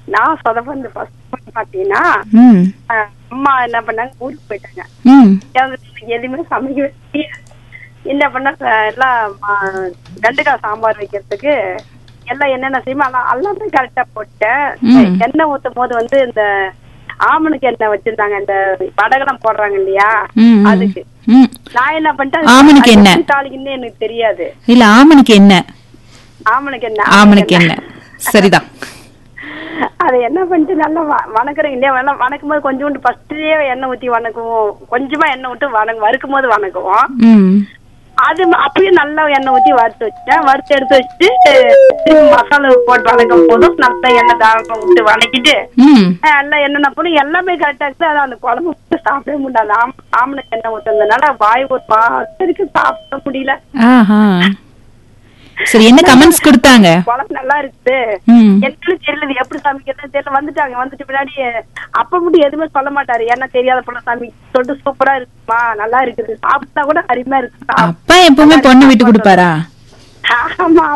நான் சொதப்பந்து ஃபர்ஸ்ட் பாத்தீங்கன்னா ம் அஹ், அம்மா என்ன பண்ணாங்க ஊருக்கு போயிட்டாங்க ம் எனக்கு எதுவுமே சமைக்க தெரியாது. என்ன பண்ண ச- எல்லாம் ஆ, வெண்டைக்காய் சாம்பார் வைக்கிறதுக்கு எல்லாம் என்னென்ன செய்யுமோ எல்லாம் எல்லாமே கரெக்டா போட்டேன் ம். எண்ணெய் ஊத்தும் போது வந்து இந்த ஆமணுக்கு எண்ணெய் வச்சிருந்தாங்க இந்த வடகெல்லாம் போடுறாங்க இல்லையா ம், ம். அதுக்கு ம் நான் என்ன பண்ணிட்டேன் ஆமணுக்கு அது எண்ணெய். எப்படி தாளிக்குன்னு எனக்கு தெரியாது இல்ல ஆமனுக்கு என்ன ஆமணுக்கு எண்ணெய் ஆமனுக்கு என்ன சரிதான் அதை என்ன பண்ணிட்டு நல்லா வ- வணக்குறேன் இல்லையா நல்லா வணக்கும் போது கொஞ்சோண்டு ஃபர்ஸ்ட்லயே எண்ணெய் ஊத்தி வணக்குவோம் கொஞ்சமா எண்ணெய் விட்டு வணக்கு வறுக்கும் போது வணக்குவோம் ம் அது ம- அப்படியே நல்லா எண்ணெய் ஊத்தி வறுத்து வச்சேன் வறுத்து எடுத்து வச்சுட்டு திரும்பி மசாலா போட்டு வதக்கும் போதும் நல்லா எண்ணெய் தாராளமா விட்டு வதக்கிட்டு ம் அஹ் எல்லாம் என்னென்ன போடும் எல்லாமே கரெக்டா இருக்குது ஆனா அந்த குழம்பு மட்டும் சாப்பிடவே முடியாது ஆம் ஆமணக்கு எண்ணெய் ஊத்துறதுனால வாய் ஒரு பாத்திருக்கு சாப்பிட முடியல ஆஹா சரி என்ன கமெண்ட்ஸ் கொடுத்தாங்க குழம்பு நல்லா இருக்குது ம் என்னன்னு தெரியல இது எப்படி சமைக்கிறதுன்னு தெரியல வந்துட்டாங்க வந்துட்டு பின்னாடி அப்ப மட்டும் எதுவுமே சொல்ல மாட்டாரு ஏன்னா தெரியாத போல சமைக்க சொல்லிட்டு சூப்பரா இருக்குமா நல்லா இருக்குது சாப்பிட்டா கூட அருமையா இருக்கு அப்பா எப்பவுமே பொண்ணு விட்டு கொடுப்பாரா ஆமா